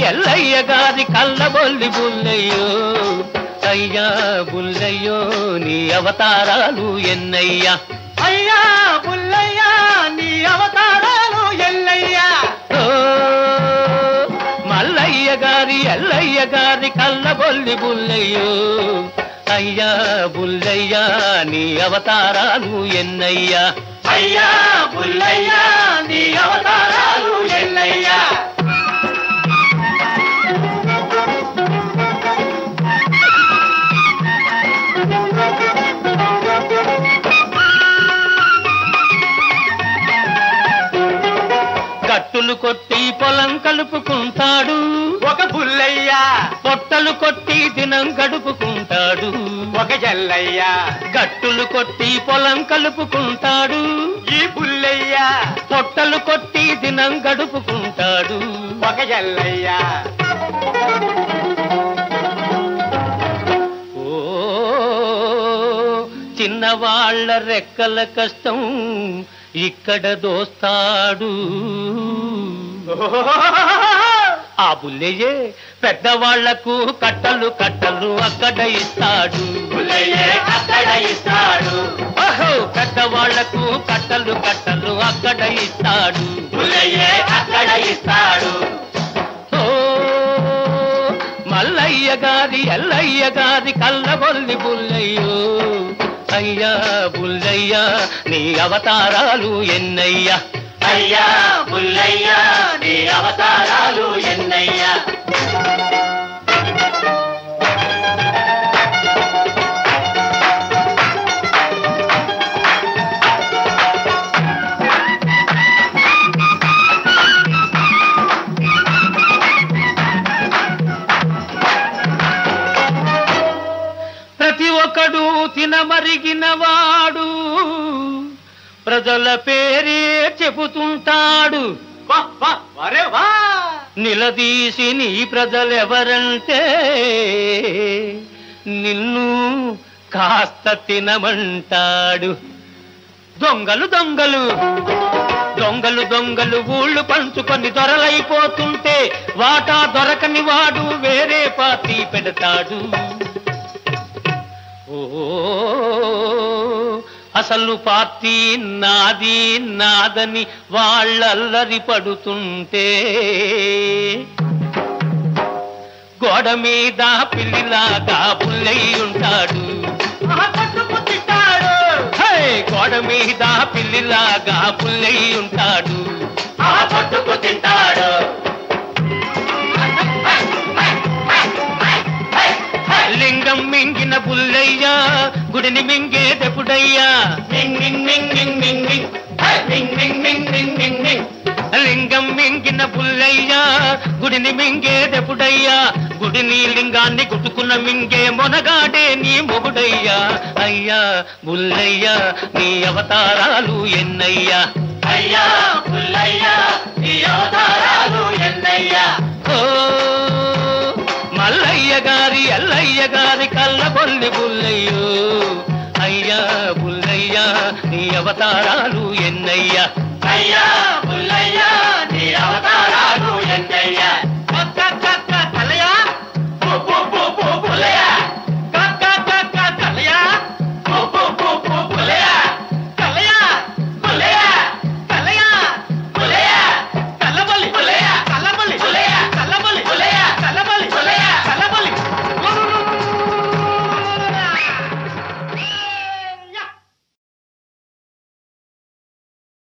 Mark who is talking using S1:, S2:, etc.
S1: ఎల్లయ్య గారి కళ్ళబొల్లి బుల్లయ్యో అయ్యా బుల్లయ్యో నీ అవతారాలు ఎన్నయ్యా
S2: అయ్యా పుల్లయ్యా నీ అవతారాలు ఎల్లయ్యా
S1: ఓ మల్లయ్య గారి ఎల్లయ్య గారి కళ్ళబొల్లి బుల్లయ్యో అయ్యా బుల్లయ్యా నీ అవతారాలు ఎన్నయ్యా
S2: అయ్యా పుల్లయ్యా నీ అవతారాలు ఎల్లయ్యా
S1: కట్టులు కొట్టి పొలం కలుపుకుంటాడు
S2: ఒక పుల్లయ్యా
S1: పొట్టలు కొట్టి దినం గడుపుకుంటాడు
S2: ఒక జల్లయ్యా
S1: గట్టులు కొట్టి పొలం కలుపుకుంటాడు
S2: ఈ పుల్లయ్యా
S1: పొట్టలు కొట్టి దినం గడుపుకుంటాడు
S2: ఒక జల్లయ్యా
S1: ఓ చిన్నవాళ్ళ రెక్కల కష్టం ఇక్కడ దోస్తాడు ఆ బుల్లయ్యే పెద్దవాళ్లకు కట్టలు కట్టలు అక్కడ ఇస్తాడు
S2: పుల్లయ్యే అక్కడ ఇస్తాడు
S1: ఓహో పెద్దవాళ్లకు కట్టలు కట్టలు అక్కడ ఇస్తాడు
S2: పుల్లయ్యే అక్కడ ఇస్తాడు
S1: ఓ మల్లయ్య గారి ఎల్లయ్య గారి కళ్ళబొల్లి బుల్లయ్యో అయ్యా బుల్లయ్యా నీ అవతారాలు ఎన్నయ్యా
S2: అయ్యా పుల్లయ్యా నీ అవతారాలు ఎన్నయ్యా
S1: ప్రతి ఒక్కడు తినమరిగిన వాడు ప్రజల పేరే చెబుతుంటాడు
S2: వా వా వరే వా
S1: నిలదీసి నీ ప్రజలెవరంటే నిన్ను కాస్త తినమంటాడు దొంగలు దొంగలు దొంగలు దొంగలు ఊళ్ళు పంచుకొని దొరలైపోతుంటే వాటా దొరకని వాడు వేరే పార్టీ పెడతాడు ఓ అసలు పార్టీ నాది నాదని వాళ్ళల్లరి పడుతుంటే గోడ మీద పిల్లిలాగా పుల్లయి ఉంటాడు
S2: ఆ కొట్టుకు తిట్టాడు
S1: హే! గోడ మీద పిల్లిలాగా పుల్లయి ఉంటాడు
S2: ఆ కొట్టుకు తింటాడు
S1: లింగం మింగిన పుల్లయ్యా గుడిని మింగేదెప్పుడయ్యా
S2: మింగ్ మింగ్ మింగ్ మింగ్ మింగ్ మింగ్ హే! మింగ్ మింగ్ మింగ్ మింగ్ మింగ్ మింగ్
S1: లింగం మింగిన పుల్లయ్యా గుడిని మింగేదెప్పుడయ్యా గుడిని లింగాన్ని గుట్టుకున్న మింగే మొనగాడే నీ మొగుడయ్యా అయ్యా బుల్లయ్యా నీ అవతారాలు ఎన్నయ్యా
S2: అయ్యా పుల్లయ్యా నీ అవతారాలు ఎన్నయ్యా
S1: ఓ మల్లయ్య గారి ఎల్లయ్య గారి కళ్ళబొల్లి బుల్లయ్యో అయ్యా బుల్లయ్యా నీ అవతారాలు ఎన్నయ్యా
S2: అయ్యా పుల్లయ్యా నీ అవతారాలు ఎన్నయ్యా